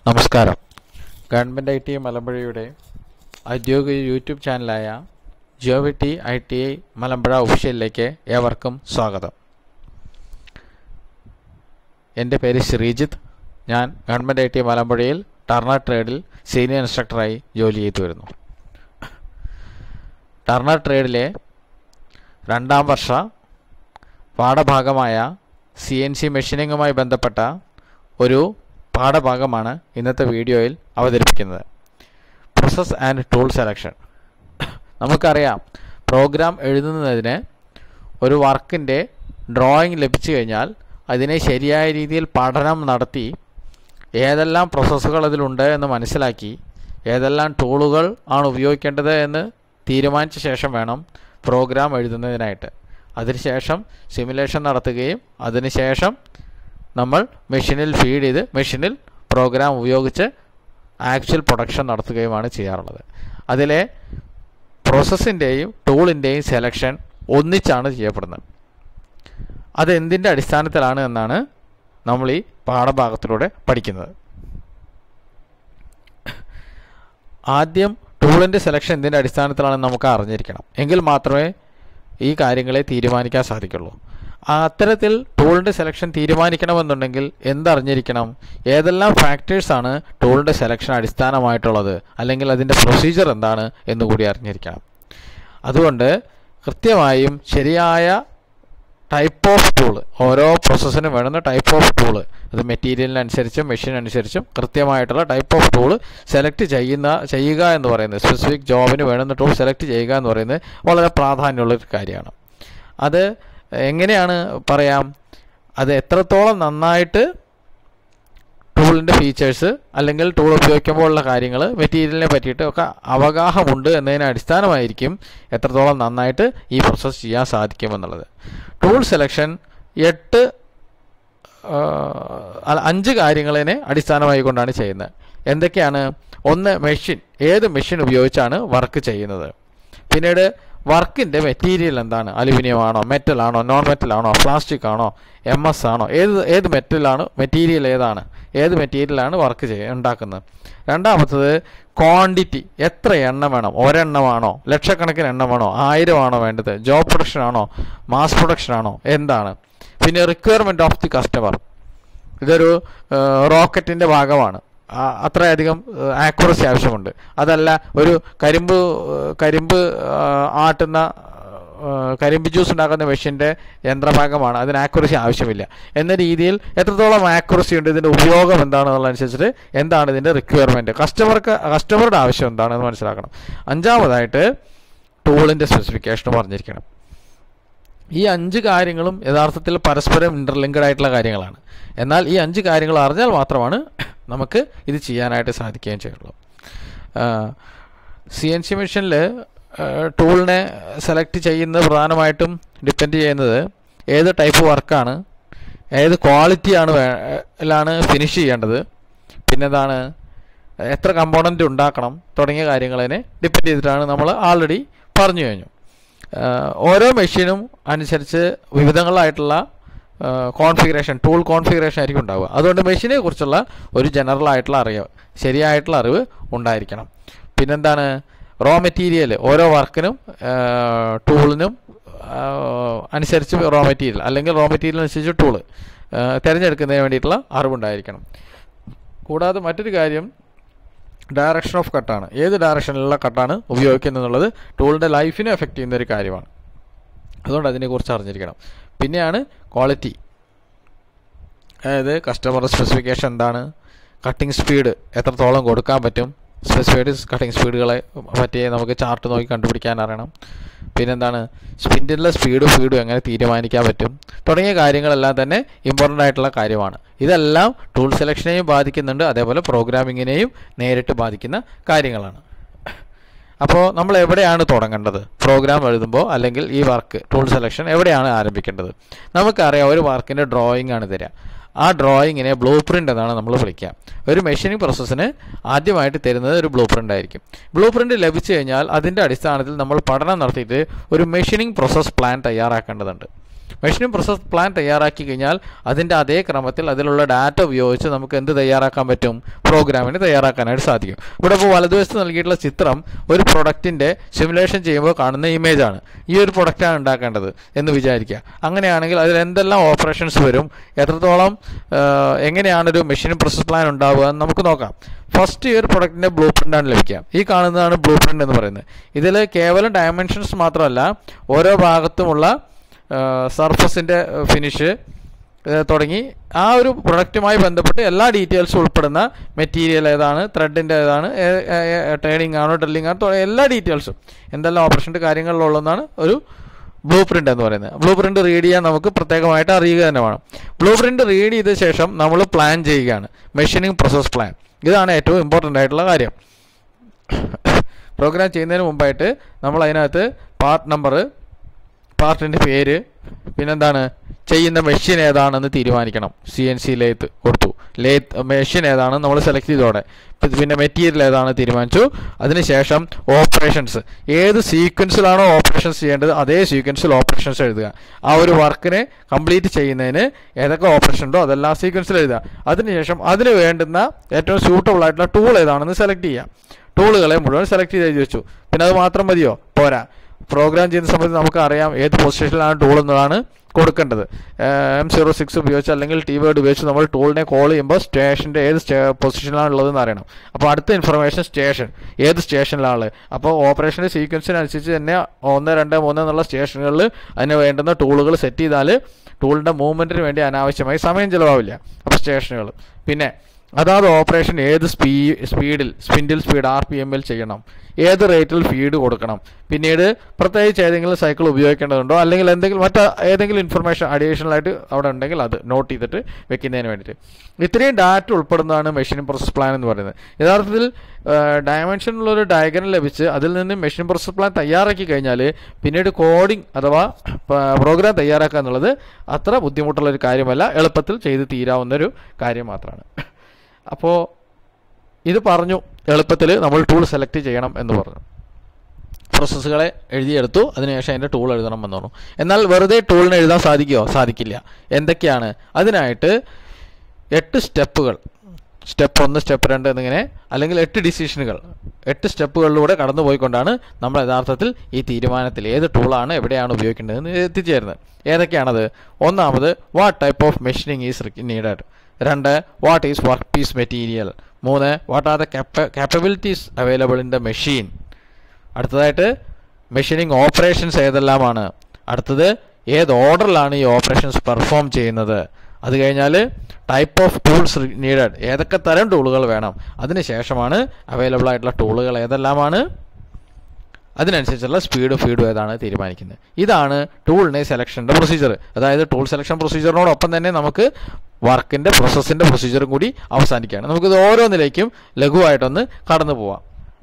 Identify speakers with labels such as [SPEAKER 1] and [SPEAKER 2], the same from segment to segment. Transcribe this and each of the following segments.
[SPEAKER 1] നമസ്കാരം government I T മലമ്പുഴയുടെ ഔദ്യോഗിക യൂട്യൂബ് ചാനലായ ജിയോവി T I T I Malampuzha ഒഫീഷ്യലിലേക്ക് ഏവർക്കും സ്വാഗതം എൻ്റെ പേര് ശ്രീജിത്ത് ഞാൻ ഗവൺമെൻറ് ഐ ടി മലമ്പുഴയിൽ ടർണർ ട്രേഡിൽ സീനിയർ ഇൻസ്ട്രക്ടറായി ജോലി ചെയ്തു വരുന്നു ടർണർ ട്രേഡിലെ രണ്ടാം വർഷ പാഠഭാഗമായ സി എൻ സി മെഷീനിങ്ങുമായി ബന്ധപ്പെട്ട ഒരു പാഠഭാഗമാണ് ഇന്നത്തെ വീഡിയോയിൽ അവതരിപ്പിക്കുന്നത് പ്രോസസ് ആൻഡ് ടൂൾ സെലക്ഷൻ നമുക്കറിയാം പ്രോഗ്രാം എഴുതുന്നതിന് ഒരു വർക്കിൻ്റെ ഡ്രോയിങ് ലഭിച്ചു കഴിഞ്ഞാൽ അതിനെ ശരിയായ രീതിയിൽ പഠനം നടത്തി ഏതെല്ലാം പ്രോസസ്സുകൾ അതിലുണ്ട് എന്ന് മനസ്സിലാക്കി ഏതെല്ലാം ടൂളുകൾ ആണ് ഉപയോഗിക്കേണ്ടത് എന്ന് തീരുമാനിച്ച ശേഷം വേണം പ്രോഗ്രാം എഴുതുന്നതിനായിട്ട് അതിനുശേഷം സിമുലേഷൻ നടത്തുകയും അതിനുശേഷം നമ്മൾ മെഷീനിൽ ഫീഡ് ചെയ്ത് മെഷീനിൽ പ്രോഗ്രാം ഉപയോഗിച്ച് ആക്ച്വൽ പ്രൊഡക്ഷൻ നടത്തുകയുമാണ് ചെയ്യാറുള്ളത് അതിലെ പ്രോസസ്സിൻ്റെയും ടൂളിൻ്റെയും സെലക്ഷൻ ഒന്നിച്ചാണ് ചെയ്യപ്പെടുന്നത് അത് എന്തിൻ്റെ അടിസ്ഥാനത്തിലാണ് എന്നാണ് നമ്മൾ ഈ പാഠഭാഗത്തിലൂടെ പഠിക്കുന്നത് ആദ്യം ടൂളിൻ്റെ സെലക്ഷൻ എന്തിൻ്റെ അടിസ്ഥാനത്തിലാണെന്ന് നമുക്ക് അറിഞ്ഞിരിക്കണം എങ്കിൽ മാത്രമേ ഈ കാര്യങ്ങളെ തീരുമാനിക്കാൻ സാധിക്കുള്ളൂ അത്തരത്തിൽ ടൂളിൻ്റെ സെലക്ഷൻ തീരുമാനിക്കണമെന്നുണ്ടെങ്കിൽ എന്തറിഞ്ഞിരിക്കണം ഏതെല്ലാം ഫാക്ടേഴ്സാണ് ടൂളിൻ്റെ സെലക്ഷൻ അടിസ്ഥാനമായിട്ടുള്ളത് അല്ലെങ്കിൽ അതിൻ്റെ പ്രൊസീജിയർ എന്താണ് എന്നുകൂടി അറിഞ്ഞിരിക്കണം അതുകൊണ്ട് കൃത്യമായും ശരിയായ ടൈപ്പ് ഓഫ് ടൂൾ ഓരോ പ്രോസസ്സിനും വേണ്ടുന്ന ടൈപ്പ് ഓഫ് ടൂൾ അത് മെറ്റീരിയലിനനുസരിച്ചും മെഷീൻ അനുസരിച്ചും കൃത്യമായിട്ടുള്ള ടൈപ്പ് ഓഫ് ടൂൾ സെലക്ട് ചെയ്യുന്ന ചെയ്യുക എന്ന് പറയുന്നത് സ്പെസിഫിക് ജോബിന് വേണ്ടുന്ന ടൂൾ സെലക്ട് ചെയ്യുക എന്ന് പറയുന്നത് വളരെ പ്രാധാന്യമുള്ളൊരു കാര്യമാണ് അത് എങ്ങനെയാണ് പറയാം അത് എത്രത്തോളം നന്നായിട്ട് ടൂളിൻ്റെ ഫീച്ചേഴ്സ് അല്ലെങ്കിൽ ടൂൾ ഉപയോഗിക്കുമ്പോഴുള്ള കാര്യങ്ങൾ മെറ്റീരിയലിനെ പറ്റിയിട്ട് ഒക്കെ അവഗാഹമുണ്ട് എന്നതിനെ അടിസ്ഥാനമായിരിക്കും എത്രത്തോളം നന്നായിട്ട് ഈ പ്രോസസ്സ് ചെയ്യാൻ സാധിക്കുമെന്നുള്ളത് ടൂൾ സെലക്ഷൻ എട്ട് അല്ല അഞ്ച് കാര്യങ്ങളെ അടിസ്ഥാനമായി കൊണ്ടാണ് ചെയ്യുന്നത് എന്തൊക്കെയാണ് ഒന്ന് മെഷീൻ ഏത് മെഷീൻ ഉപയോഗിച്ചാണ് വർക്ക് ചെയ്യുന്നത് പിന്നീട് വർക്കിൻ്റെ മെറ്റീരിയൽ എന്താണ് അലുമിനിയം ആണോ മെറ്റൽ ആണോ നോൺ മെറ്റൽ ആണോ പ്ലാസ്റ്റിക് ആണോ എം എസ് ആണോ ഏത് ഏത് മെറ്റലാണ് മെറ്റീരിയൽ ഏതാണ് ഏത് മെറ്റീരിയലാണ് വർക്ക് ചെയ്യുക ഉണ്ടാക്കുന്നത് രണ്ടാമത്തത് ക്വാണ്ടിറ്റി എത്ര എണ്ണം വേണം ഒരെണ്ണമാണോ ലക്ഷക്കണക്കിന് എണ്ണമാണോ ആയിരം ആണോ വേണ്ടത് ജോബ് പ്രൊഡക്ഷൻ ആണോ മാസ് പ്രൊഡക്ഷൻ ആണോ എന്താണ് പിന്നെ റിക്വയർമെൻറ്റ് ഓഫ് ദി കസ്റ്റമർ ഇതൊരു റോക്കറ്റിൻ്റെ ഭാഗമാണ് അത്രയധികം ആക്യുറസി ആവശ്യമുണ്ട് അതല്ല ഒരു കരിമ്പ് കരിമ്പ് ആട്ടുന്ന കരിമ്പ് ജ്യൂസ് ഉണ്ടാക്കുന്ന മെഷീൻ്റെ യന്ത്രഭാഗമാണ് അതിന് ആക്യുറസി ആവശ്യമില്ല എന്ന രീതിയിൽ എത്രത്തോളം ആക്യുറസി ഉണ്ട് ഇതിൻ്റെ ഉപയോഗം എന്താണെന്നുള്ളതനുസരിച്ചിട്ട് എന്താണ് ഇതിൻ്റെ റിക്വയർമെൻറ്റ് കസ്റ്റമർക്ക് കസ്റ്റമറുടെ ആവശ്യം എന്താണെന്ന് മനസ്സിലാക്കണം അഞ്ചാമതായിട്ട് ടൂളിൻ്റെ സ്പെസിഫിക്കേഷൻ പറഞ്ഞിരിക്കണം ഈ അഞ്ച് കാര്യങ്ങളും യഥാർത്ഥത്തിൽ പരസ്പരം ഇൻ്റർലിങ്ക്ഡ് ആയിട്ടുള്ള കാര്യങ്ങളാണ് എന്നാൽ ഈ അഞ്ച് കാര്യങ്ങൾ അറിഞ്ഞാൽ മാത്രമാണ് നമുക്ക് ഇത് ചെയ്യാനായിട്ട് സാധിക്കുകയും ചെയ്യുള്ളൂ സി എൻ സി മെഷീനിൽ ടൂളിനെ സെലക്ട് ചെയ്യുന്നത് പ്രധാനമായിട്ടും ഡിപ്പെൻഡ് ചെയ്യുന്നത് ഏത് ടൈപ്പ് വർക്കാണ് ഏത് ക്വാളിറ്റിയാണ് ലാണ് ഫിനിഷ് ചെയ്യേണ്ടത് പിന്നെന്താണ് എത്ര കമ്പോണൻ്റ് ഉണ്ടാക്കണം തുടങ്ങിയ കാര്യങ്ങളതിനെ ഡിപ്പെൻഡ് ചെയ്തിട്ടാണ് നമ്മൾ ആൾറെഡി പറഞ്ഞു കഴിഞ്ഞു ഓരോ മെഷീനും അനുസരിച്ച് വിവിധങ്ങളായിട്ടുള്ള കോൺഫിഗറേഷൻ ടൂൾ കോൺഫിഗറേഷൻ ആയിരിക്കും ഉണ്ടാവുക അതുകൊണ്ട് മെഷീനെ കുറിച്ചുള്ള ഒരു ജനറൽ ആയിട്ടുള്ള അറിവ് ശരിയായിട്ടുള്ള അറിവ് ഉണ്ടായിരിക്കണം പിന്നെന്താണ് റോ മെറ്റീരിയൽ ഓരോ വർക്കിനും ടൂളിനും അനുസരിച്ച് റോ മെറ്റീരിയൽ അല്ലെങ്കിൽ റോ മെറ്റീരിയൽ അനുസരിച്ച് ടൂള് തിരഞ്ഞെടുക്കുന്നതിന് വേണ്ടിയിട്ടുള്ള അറിവുണ്ടായിരിക്കണം കൂടാതെ മറ്റൊരു കാര്യം ഡയറക്ഷൻ ഓഫ് കട്ടാണ് ഏത് ഡയറക്ഷനിലുള്ള കട്ടാണ് ഉപയോഗിക്കുന്നത് എന്നുള്ളത് ടൂളിൻ്റെ ലൈഫിനെ എഫക്റ്റ് ചെയ്യുന്ന ഒരു കാര്യമാണ് അതുകൊണ്ട് അതിനെക്കുറിച്ച് അറിഞ്ഞിരിക്കണം പിന്നെയാണ് ക്വാളിറ്റി അതായത് കസ്റ്റമർ സ്പെസിഫിക്കേഷൻ എന്താണ് കട്ടിംഗ് സ്പീഡ് എത്രത്തോളം കൊടുക്കാൻ പറ്റും സ്പെസിഫൈഡ് കട്ടിംഗ് സ്പീഡുകളെ പറ്റി നമുക്ക് ചാർട്ട് നോക്കി കണ്ടുപിടിക്കാൻ അറിയണം പിന്നെന്താണ് സ്പിൻഡിലെ സ്പീഡും ഫീഡും എങ്ങനെ തീരുമാനിക്കാൻ പറ്റും തുടങ്ങിയ കാര്യങ്ങളെല്ലാം തന്നെ ഇമ്പോർട്ടൻ്റ് ആയിട്ടുള്ള കാര്യമാണ് ഇതെല്ലാം ടൂൾ സെലക്ഷനെയും ബാധിക്കുന്നുണ്ട് അതേപോലെ പ്രോഗ്രാമിങ്ങിനെയും നേരിട്ട് ബാധിക്കുന്ന കാര്യങ്ങളാണ് അപ്പോൾ നമ്മൾ എവിടെയാണ് തുടങ്ങേണ്ടത് പ്രോഗ്രാം എഴുതുമ്പോൾ അല്ലെങ്കിൽ ഈ വർക്ക് ടൂൾ സെലക്ഷൻ എവിടെയാണ് ആരംഭിക്കേണ്ടത് നമുക്കറിയാം ഒരു വർക്കിൻ്റെ ഡ്രോയിങ് ആണ് തരിക ആ ഡ്രോയിങ്ങിനെ ബ്ലൂ പ്രിൻ്റ് എന്നാണ് നമ്മൾ വിളിക്കുക ഒരു മെഷീനിങ് പ്രോസസ്സിന് ആദ്യമായിട്ട് തരുന്നത് ഒരു ബ്ലൂ പ്രിൻ്റ് ആയിരിക്കും ബ്ലൂ പ്രിൻ്റ് ലഭിച്ചു കഴിഞ്ഞാൽ അതിൻ്റെ അടിസ്ഥാനത്തിൽ നമ്മൾ പഠനം നടത്തിയിട്ട് ഒരു മെഷീനിങ് പ്രോസസ്സ് പ്ലാൻ തയ്യാറാക്കേണ്ടതുണ്ട് മെഷീനിങ് പ്രോസസ് പ്ലാൻ തയ്യാറാക്കി കഴിഞ്ഞാൽ അതിൻ്റെ അതേ ക്രമത്തിൽ അതിലുള്ള ഡാറ്റ ഉപയോഗിച്ച് നമുക്ക് എന്ത് തയ്യാറാക്കാൻ പറ്റും പ്രോഗ്രാമിന് തയ്യാറാക്കാനായിട്ട് സാധിക്കും ഇവിടെ ഇപ്പോൾ വലതുവശത്ത് നൽകിയിട്ടുള്ള ചിത്രം ഒരു പ്രൊഡക്റ്റിൻ്റെ സിമുലേഷൻ ചെയ്യുമ്പോൾ കാണുന്ന ഇമേജാണ് ഈ ഒരു പ്രൊഡക്റ്റാണ് ഉണ്ടാക്കേണ്ടത് എന്ന് വിചാരിക്കുക അങ്ങനെയാണെങ്കിൽ അതിൽ എന്തെല്ലാം ഓപ്പറേഷൻസ് വരും എത്രത്തോളം ആ, എങ്ങനെയാണ് ഒരു മെഷീൻ പ്രോസസ് പ്ലാൻ ഉണ്ടാവുക എന്ന് നമുക്ക് നോക്കാം ഫസ്റ്റ് ഈ ഒരു പ്രൊഡക്റ്റിൻ്റെ ബ്ലൂ പ്രിൻ്റാണ് ലഭിക്കുക ഈ കാണുന്നതാണ് ബ്ലൂ പ്രിൻ്റ് എന്ന് പറയുന്നത് ഇതിൽ കേവലം ഡയമെൻഷൻസ് മാത്രമല്ല ഓരോ ഭാഗത്തുമുള്ള സർഫസിൻ്റെ ഫിനിഷ് തുടങ്ങി ആ ഒരു പ്രൊഡക്റ്റുമായി ബന്ധപ്പെട്ട് എല്ലാ ഡീറ്റെയിൽസും ഉൾപ്പെടുന്ന മെറ്റീരിയൽ ഏതാണ് ത്രെഡിൻ്റെ ഏതാണ് ട്രേഡിംഗ് ആണോ ഡ്രില്ലിംഗ് ആണോ തുടങ്ങിയ എല്ലാ ഡീറ്റെയിൽസും എന്തെല്ലാം ഓപ്പറേഷൻ്റെ കാര്യങ്ങളിലുള്ളതെന്നാണ് ഒരു ബ്ലൂ പ്രിൻ്റ് എന്ന് പറയുന്നത് ബ്ലൂ പ്രിൻ്റ് റീഡ് ചെയ്യാൻ നമുക്ക് പ്രത്യേകമായിട്ട് അറിയുക തന്നെ വേണം ബ്ലൂ പ്രിൻ്റ് റീഡ് ചെയ്ത ശേഷം നമ്മൾ പ്ലാൻ ചെയ്യുകയാണ് മെഷീനിങ് പ്രോസസ് പ്ലാൻ ഇതാണ് ഏറ്റവും ഇമ്പോർട്ടൻ്റ് ആയിട്ടുള്ള കാര്യം പ്രോഗ്രാം ചെയ്യുന്നതിന് മുമ്പായിട്ട് നമ്മൾ അതിനകത്ത് പാർട്ട് നമ്പർ പാർട്ടിൻ്റെ പേര് പിന്നെന്താണ് ചെയ്യുന്ന മെഷീൻ ഏതാണെന്ന് തീരുമാനിക്കണം സി എൻ സി ലേത്ത് കൊടുത്തു ലേത്ത് മെഷീൻ ഏതാണ് നമ്മൾ സെലക്ട് ചെയ്തോടെ പിന്നെ മെറ്റീരിയൽ ഏതാണ് തീരുമാനിച്ചു അതിനുശേഷം ഓപ്പറേഷൻസ് ഏത് സീക്വൻസിലാണോ ഓപ്പറേഷൻസ് ചെയ്യേണ്ടത് അതേ സീക്വൻസിൽ ഓപ്പറേഷൻസ് എഴുതുക ആ ഒരു വർക്കിനെ കംപ്ലീറ്റ് ചെയ്യുന്നതിന് ഏതൊക്കെ ഓപ്പറേഷൻ ഉണ്ടോ അതെല്ലാം സീക്വൻസിൽ എഴുതുക അതിനുശേഷം അതിന് വേണ്ടുന്ന ഏറ്റവും സ്യൂട്ടബിൾ ആയിട്ടുള്ള ടൂൾ ഏതാണെന്ന് സെലക്ട് ചെയ്യുക ടൂളുകളെ മുഴുവൻ സെലക്ട് ചെയ്ത് എഴുതി വെച്ചു പിന്നെ അത് മാത്രം മതിയോ പോരാ പ്രോഗ്രാം ചെയ്യുന്ന സമയത്ത് നമുക്ക് അറിയാം ഏത് പൊസിഷനിലാണ് ടൂൾ എന്നതാണ് കൊടുക്കേണ്ടത് എം സീറോ സിക്സ് ഉപയോഗിച്ച് അല്ലെങ്കിൽ ടി വേർഡ് ഉപയോഗിച്ച് നമ്മൾ ടൂളിനെ കോൾ ചെയ്യുമ്പോൾ സ്റ്റേഷൻ്റെ ഏത് പൊസിഷനിലാണ് ഉള്ളതെന്ന് അറിയണം അപ്പോൾ അടുത്ത ഇൻഫർമേഷൻ സ്റ്റേഷൻ ഏത് സ്റ്റേഷനിലാണ് അപ്പോൾ ഓപ്പറേഷൻ്റെ സീക്വൻസിനനുസരിച്ച് തന്നെ ഒന്ന് രണ്ട് മൂന്ന് എന്നുള്ള സ്റ്റേഷനുകളിൽ അതിന് വേണ്ടുന്ന ടൂളുകൾ സെറ്റ് ചെയ്താൽ ടൂളിൻ്റെ മൂവ്മെൻറ്റിന് വേണ്ടി അനാവശ്യമായി സമയം ചിലവാവില്ല അപ്പോൾ സ്റ്റേഷനുകൾ പിന്നെ അതാത് ഓപ്പറേഷൻ ഏത് സ്പീ സ്പീഡിൽ സ്പിൻഡിൽ സ്പീഡ് ആർ പി എമ്മിൽ ചെയ്യണം ഏത് റേറ്റിൽ ഫീഡ് കൊടുക്കണം പിന്നീട് പ്രത്യേകിച്ച് ഏതെങ്കിലും സൈക്കിൾ ഉപയോഗിക്കേണ്ടതുണ്ടോ അല്ലെങ്കിൽ എന്തെങ്കിലും മറ്റ് ഏതെങ്കിലും ഇൻഫർമേഷൻ അഡീഷണൽ ആയിട്ട് അവിടെ ഉണ്ടെങ്കിൽ അത് നോട്ട് ചെയ്തിട്ട് വെക്കുന്നതിന് വേണ്ടിയിട്ട് ഇത്രയും ഡാറ്റ ഉൾപ്പെടുന്നതാണ് മെഷീൻ പ്രോസസ് പ്ലാൻ എന്ന് പറയുന്നത് യഥാർത്ഥത്തിൽ ഡയമെൻഷനുള്ള ഒരു ഡയഗ്രം ലഭിച്ച് അതിൽ നിന്ന് മെഷീൻ പ്രോസസ് പ്ലാൻ തയ്യാറാക്കി കഴിഞ്ഞാൽ പിന്നീട് കോഡിംഗ് അഥവാ പ്രോഗ്രാം തയ്യാറാക്കുക എന്നുള്ളത് അത്ര ബുദ്ധിമുട്ടുള്ള ഒരു കാര്യമല്ല എളുപ്പത്തിൽ ചെയ്ത് തീരാവുന്ന ഒരു കാര്യം മാത്രമാണ് അപ്പോൾ ഇത് പറഞ്ഞു എളുപ്പത്തിൽ നമ്മൾ ടൂൾ സെലക്ട് ചെയ്യണം എന്ന് പറഞ്ഞു പ്രോസസ്സുകളെ എഴുതിയെടുത്തു അതിനുശേഷം അതിൻ്റെ ടൂൾ എഴുതണം എന്ന് പറഞ്ഞു എന്നാൽ വെറുതെ ടൂളിന് എഴുതാൻ സാധിക്കുമോ സാധിക്കില്ല എന്തൊക്കെയാണ് അതിനായിട്ട് എട്ട് സ്റ്റെപ്പുകൾ സ്റ്റെപ്പ് ഒന്ന് സ്റ്റെപ്പ് രണ്ട് എന്നിങ്ങനെ അല്ലെങ്കിൽ എട്ട് ഡിസിഷനുകൾ എട്ട് സ്റ്റെപ്പുകളിലൂടെ കടന്നു പോയിക്കൊണ്ടാണ് നമ്മൾ യഥാർത്ഥത്തിൽ ഈ തീരുമാനത്തിൽ ഏത് ടൂളാണ് എവിടെയാണ് ഉപയോഗിക്കേണ്ടതെന്ന് എത്തിച്ചേരുന്നത് ഏതൊക്കെയാണത് ഒന്നാമത് what type of machining is needed രണ്ട് what is workpiece material മൂന്ന് what are the capabilities available in the machine അടുത്തതായിട്ട് മെഷീനിങ് ഓപ്പറേഷൻസ് ഏതെല്ലാമാണ് അടുത്തത് ഏത് ഓർഡറിലാണ് ഈ ഓപ്പറേഷൻസ് പെർഫോം ചെയ്യുന്നത് അത് കഴിഞ്ഞാൽ ടൈപ്പ് ഓഫ് ടൂൾസ് നീഡഡ് ഏതൊക്കെ തരം ടൂളുകൾ വേണം അതിനുശേഷമാണ് അവൈലബിൾ ആയിട്ടുള്ള ടൂളുകൾ ഏതെല്ലാമാണ് അതിനനുസരിച്ചുള്ള സ്പീഡും ഫീഡും ഏതാണ് തീരുമാനിക്കുന്നത് ഇതാണ് ടൂളിനെ സെലക്ഷൻ്റെ പ്രൊസീജിയർ അതായത് ടൂൾ സെലക്ഷൻ പ്രൊസീജിയറിനോടൊപ്പം തന്നെ നമുക്ക് വർക്കിൻ്റെ പ്രോസസ്സിൻ്റെ പ്രൊസീജിയറും കൂടി അവസാനിക്കുകയാണ് നമുക്കിത് ഓരോന്നിലേക്കും ലഘുവായിട്ടൊന്ന് കടന്നു പോവാം